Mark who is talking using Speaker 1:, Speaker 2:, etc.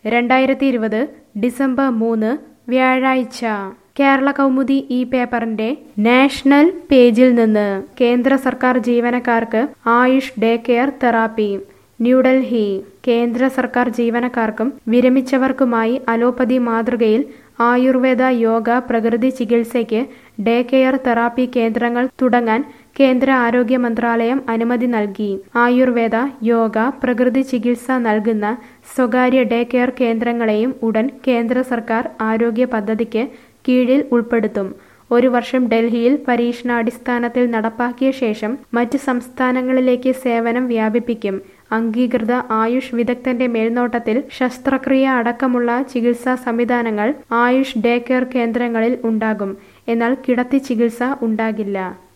Speaker 1: രണ്ടായിരത്തി ഇരുപത് ഡിസംബർ മൂന്ന് വ്യാഴാഴ്ച കേരള കൗമുദി ഈ പേപ്പറിന്റെ നാഷണൽ പേജിൽ നിന്ന് കേന്ദ്ര സർക്കാർ ജീവനക്കാർക്ക് AYUSH day care therapy New Delhi കേന്ദ്ര സർക്കാർ ജീവനക്കാർക്കും വിരമിച്ചവർക്കുമായി അലോപ്പതി മാതൃകയിൽ ആയുർവേദ യോഗ പ്രകൃതി ചികിത്സയ്ക്ക് ഡേ കെയർ തെറാപ്പി കേന്ദ്രങ്ങൾ തുടങ്ങാൻ കേന്ദ്ര ആരോഗ്യ മന്ത്രാലയം അനുമതി നൽകി ആയുർവേദ യോഗ പ്രകൃതി ചികിത്സ നൽകുന്ന സ്വകാര്യ ഡേ കെയർ കേന്ദ്രങ്ങളെയും ഉടൻ കേന്ദ്ര സർക്കാർ ആരോഗ്യ പദ്ധതിക്ക് കീഴിൽ ഉൾപ്പെടുത്തും ഒരു വർഷം ഡൽഹിയിൽ പരീക്ഷണാടിസ്ഥാനത്തിൽ നടപ്പാക്കിയ ശേഷം മറ്റ് സംസ്ഥാനങ്ങളിലേക്ക് സേവനം വ്യാപിപ്പിക്കും അംഗീകൃത ആയുഷ് വിദഗ്ധന്റെ മേൽനോട്ടത്തിൽ ശസ്ത്രക്രിയ അടക്കമുള്ള ചികിത്സാ സംവിധാനങ്ങൾ ആയുഷ് ഡേ കെയർ കേന്ദ്രങ്ങളിൽ ഉണ്ടാകും എന്നാൽ കിടത്തി ചികിത്സ ഉണ്ടാകില്ല